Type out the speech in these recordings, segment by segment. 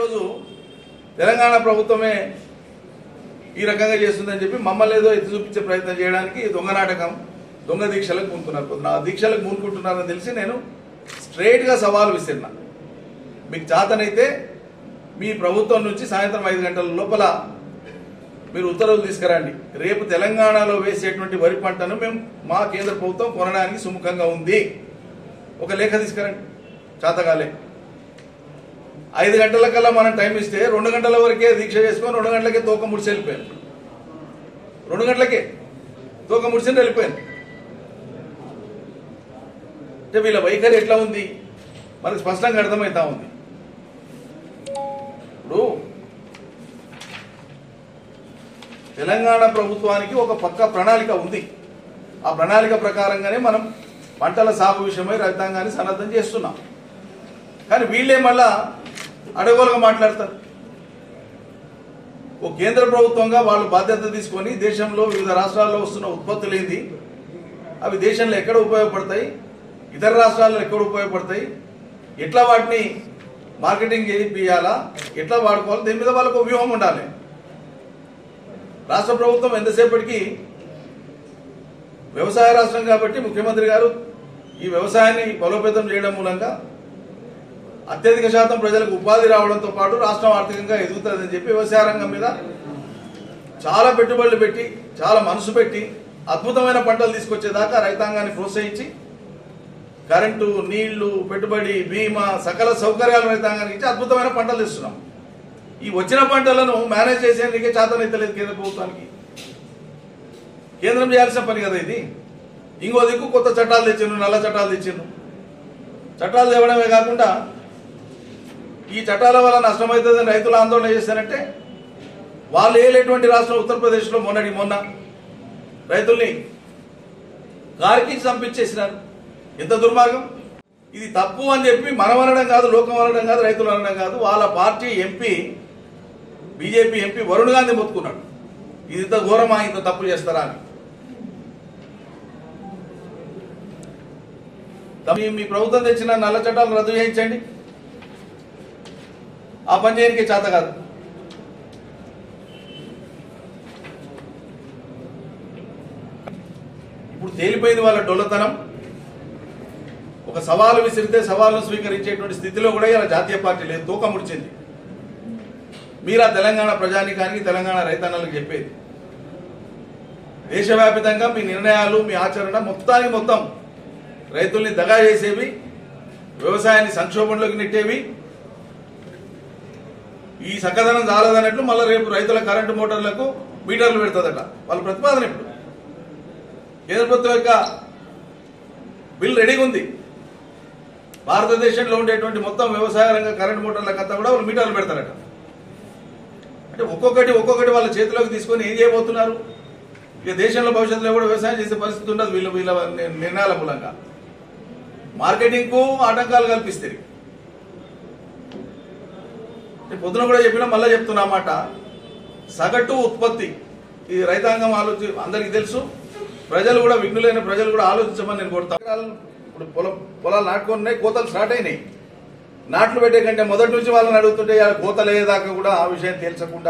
ఈరోజు తెలంగాణ ప్రభుత్వమే ఈ రకంగా చేస్తుందని చెప్పి మమ్మల్ని ఏదో ఎత్తి చూపించే ప్రయత్నం చేయడానికి దొంగ నాటకం దొంగ దీక్షలకు పూనుకున్నారు పొద్దున ఆ దీక్షలకు పూనుకుంటున్నారని తెలిసి నేను స్ట్రైట్గా సవాల్ విసిరినా మీకు చేతనైతే మీ ప్రభుత్వం నుంచి సాయంత్రం ఐదు గంటల లోపల మీరు ఉత్తర్వులు తీసుకురండి రేపు తెలంగాణలో వేసేటువంటి వరి పంటను మేము మా కేంద్ర ప్రభుత్వం కొనడానికి సుముఖంగా ఉంది ఒక లేఖ తీసుకురండి చేతగాలే ఐదు గంటల కల్లా మనం టైం ఇస్తే రెండు గంటల వరకే దీక్ష చేసుకొని రెండు గంటలకే తోక ముడిచి వెళ్ళిపోయాను రెండు గంటలకే తోక ముడిచి వెళ్ళిపోయాను అంటే వీళ్ళ వైఖరి ఎట్లా ఉంది మనకు స్పష్టంగా అర్థమవుతా ఉంది ఇప్పుడు తెలంగాణ ప్రభుత్వానికి ఒక పక్క ప్రణాళిక ఉంది ఆ ప్రణాళిక ప్రకారంగానే మనం పంటల సాగు విషయమై రైతాంగాన్ని సన్నద్ధం చేస్తున్నాం కానీ వీళ్ళే మళ్ళా అడగోలుగా మాట్లాడతారు ఓ కేంద్ర ప్రభుత్వంగా వాళ్ళు బాధ్యత తీసుకొని దేశంలో వివిధ రాష్ట్రాల్లో వస్తున్న ఉత్పత్తులు ఏంది అవి దేశంలో ఎక్కడ ఉపయోగపడతాయి ఇతర రాష్ట్రాల్లో ఎక్కడ ఉపయోగపడతాయి ఎట్లా వాటిని మార్కెటింగ్ చేయాలా ఎట్లా వాడుకోవాలి దీని మీద వాళ్ళకు ఒక వ్యూహం ఉండాలి రాష్ట్ర ప్రభుత్వం ఎంతసేపటికి వ్యవసాయ రాష్ట్రం కాబట్టి ముఖ్యమంత్రి గారు ఈ వ్యవసాయాన్ని బలోపేతం చేయడం మూలంగా అత్యధిక శాతం ప్రజలకు ఉపాధి రావడంతో పాటు రాష్ట్రం ఆర్థికంగా ఎదుగుతుందని చెప్పి వ్యవసాయ రంగం మీద చాలా పెట్టుబడులు పెట్టి చాలా మనసు పెట్టి అద్భుతమైన పంటలు తీసుకొచ్చేదాకా రైతాంగాన్ని ప్రోత్సహించి కరెంటు నీళ్లు పెట్టుబడి బీమా సకల సౌకర్యాలు రైతాంగానికి ఇచ్చి అద్భుతమైన పంటలు తెస్తున్నాం ఈ వచ్చిన పంటలను మేనేజ్ చేసేందుకే చేతనైతలేదు కేంద్ర ప్రభుత్వానికి కేంద్రం చేయాల్సిన పని కదా ఇది ఇంకో దిక్కు కొత్త చట్టాలు తెచ్చిండ్రు నల్ల చట్టాలు తెచ్చిండ్రు చట్టాలు తేవడమే కాకుండా ఈ చట్టాల వల్ల నష్టమవుతుందని రైతులు ఆందోళన చేశారంటే వాళ్ళు ఏలేటువంటి రాష్ట్రం ఉత్తరప్రదేశ్లో మొన్నటి మొన్న రైతుల్ని గారికి చంపించేసినారు ఎంత దుర్మార్గం ఇది తప్పు అని చెప్పి మనం అనడం కాదు లోకం అనడం కాదు రైతులు అనడం కాదు వాళ్ళ party MP BJP MP Varun Gandhi మొత్తుకున్నాడు ఇది ఇంత ఘోరమా ఇంత తప్పు చేస్తారా అని మీ- మీ ప్రభుత్వం తెచ్చిన నల్ల చట్టాలు రద్దు చేయించండి ఆ పని చేయడానికి చేత కాదు ఇప్పుడు తేలిపోయింది వాళ్ళ డొల్లతనం ఒక సవాలు విసిరితే సవాలును స్వీకరించేటువంటి స్థితిలో కూడా ఇలా జాతీయ పార్టీ లేదు తూకం ముడిచింది మీరా తెలంగాణ ప్రజానికానికి తెలంగాణ రైతన్నలకు చెప్పేది దేశవ్యాపితంగా మీ నిర్ణయాలు మీ ఆచరణ మొత్తానికి మొత్తం రైతుల్ని దగా చేసేవి వ్యవసాయాన్ని సంక్షోభంలోకి నెట్టేవి ఈ చక్కదనం చాలదన్నట్లు మళ్ళీ రేపు రైతుల కరెంటు మోటార్లకు మీటర్లు పెడుతుందట వాళ్ళ ప్రతిపాదన ఇప్పుడు కేంద్ర ప్రభుత్వం యొక్క బిల్ రెడీగా ఉంది భారతదేశంలో ఉండేటువంటి మొత్తం వ్యవసాయ రంగ కరెంట్ మోటార్లకంతా కూడా వాళ్ళు మీటర్లు పెడతారట అంటే ఒక్కొక్కటి ఒక్కొక్కటి వాళ్ళ చేతిలోకి తీసుకొని ఏం చేయబోతున్నారు ఇక దేశంలో భవిష్యత్తులో కూడా వ్యవసాయం చేసే పరిస్థితి ఉండదు వీళ్ళ వీళ్ళ ని- నిర్ణయాల మూలంగా మార్కెటింగ్ కు ఆటంకాలు కల్పిస్తారు నేను పొద్దున కూడా చెప్పినా మళ్ళీ చెప్తున్నా మాట సగటు ఉత్పత్తి ఈ రైతాంగం ఆలోచి అందరికీ తెలుసు ప్రజలు కూడా విఘ్నులైన ప్రజలు కూడా ఆలోచించమని నేను కోరుతా ఇప్పుడు పొలం పొలాలు నాటుకొని ఉన్నాయి కోతలు స్టార్ట్ అయినాయి నాట్లు పెట్టే కంటే మొదటి నుంచి వాళ్ళని అడుగుతుంటే ఇవాళ కోతలు అయ్యేదాకా కూడా ఆ విషయం తేల్చకుండా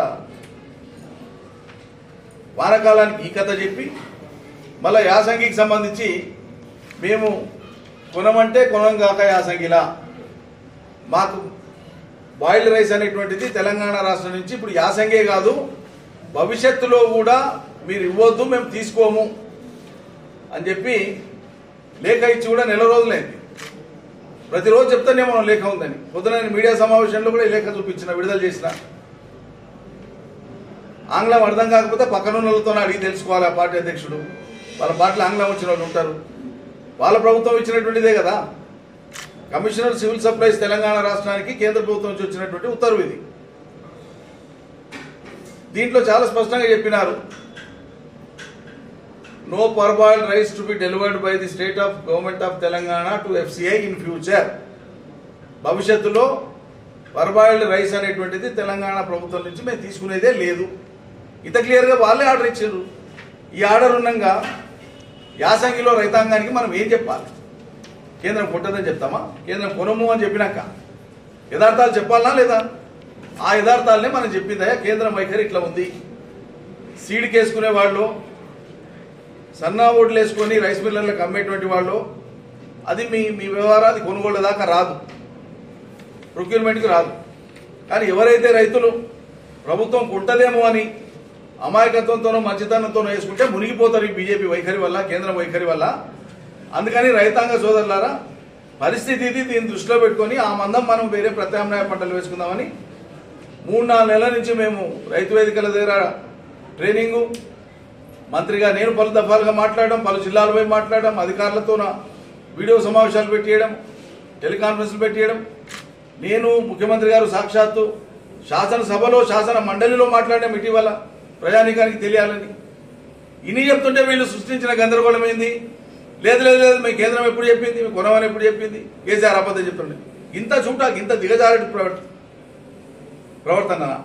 వానాకాలానికి ఈ కథ చెప్పి మళ్ళీ యాసంగికి సంబంధించి మేము కొనమంటే కొనం కాక యాసంగిలా మాకు బాయిల్డ్ రైస్ అనేటువంటిది తెలంగాణ రాష్ట్రం నుంచి ఇప్పుడు యాసంగే కాదు భవిష్యత్తులో కూడా మీరు ఇవ్వద్దు మేము తీసుకోము అని చెప్పి లేఖ ఇచ్చి కూడా నెల రోజులైంది ప్రతిరోజు చెప్తానే మనం లేఖ ఉందని పొద్దున నేను మీడియా సమావేశంలో కూడా ఈ లేఖ చూపించిన విడుదల చేసిన ఆంగ్లం అర్థం కాకపోతే పక్కన వాళ్ళతో అడిగి తెలుసుకోవాలి ఆ పార్టీ అధ్యక్షుడు వాళ్ళ పార్టీలో ఆంగ్లం వచ్చిన వాళ్ళు ఉంటారు వాళ్ళ ప్రభుత్వం ఇచ్చినటువంటిదే కదా కమిషనర్ సివిల్ సప్లైస్ తెలంగాణ రాష్ట్రానికి కేంద్ర ప్రభుత్వం నుంచి వచ్చినటువంటి ఉత్తర్వు ఇది దీంట్లో చాలా స్పష్టంగా చెప్పినారు no parboiled rice to be delivered by the state of government of Telangana to FCI in future భవిష్యత్తులో పర్బాయిల్డ్ రైస్ అనేటువంటిది తెలంగాణ ప్రభుత్వం నుంచి మేము తీసుకునేదే లేదు ఇంత క్లియర్గా వాళ్ళే ఆర్డర్ ఇచ్చారు ఈ ఆర్డర్ ఉండగా యాసంగిలో రైతాంగానికి మనం ఏం చెప్పాలి కేంద్రం కొట్టదని చెప్తామా కేంద్రం కొనము అని చెప్పినాక యథార్థాలు చెప్పాలనా లేదా ఆ యథార్థాలనే మనం చెప్పిందయ్యా కేంద్రం వైఖరి ఇట్లా ఉంది సీడ్ కేసుకునే వాళ్ళు సన్నా ఓట్లు వేసుకొని రైస్ మిల్లర్లకు అమ్మేటువంటి వాళ్ళు అది మీ మీ వ్యవహారాది కొనుగోలు దాకా రాదు ప్రొక్యూర్మెంట్కి రాదు కానీ ఎవరైతే రైతులు ప్రభుత్వం కుట్టదేమో అని అమాయకత్వంతోనో మంచితనంతోనో వేసుకుంటే మునిగిపోతారు ఈ బీజేపీ వైఖరి వల్ల కేంద్ర వైఖరి వల్ల అందుకని రైతాంగ సోదరులారా పరిస్థితి ఇది దీన్ని దృష్టిలో పెట్టుకొని ఆ మందం మనం వేరే ప్రత్యామ్నాయ పంటలు వేసుకుందామని మూడు నాలుగు నెలల నుంచి మేము రైతు వేదికల దగ్గర ట్రైనింగు మంత్రిగా నేను పలు దఫాలుగా మాట్లాడడం పలు జిల్లాలు పోయి మాట్లాడడం అధికారులతో వీడియో సమావేశాలు పెట్టియడం టెలికాన్ఫరెన్స్లు పెట్టియడం నేను ముఖ్యమంత్రి గారు సాక్షాత్తు శాసనసభలో శాసన మండలిలో మాట్లాడడం ఇటీవల ప్రజానీకానికి తెలియాలని ఇన్ని చెప్తుంటే వీళ్ళు సృష్టించిన గందరగోళం ఏంది లేదు లేదు లేదు మీ కేంద్రం ఎప్పుడు చెప్పింది మీ కొనవని ఎప్పుడు చెప్పింది కేసీఆర్ అబద్ధం చెప్తుండే ఇంత చూట ఇంత దిగజారటి ప్రవర్తన ప్రవర్తన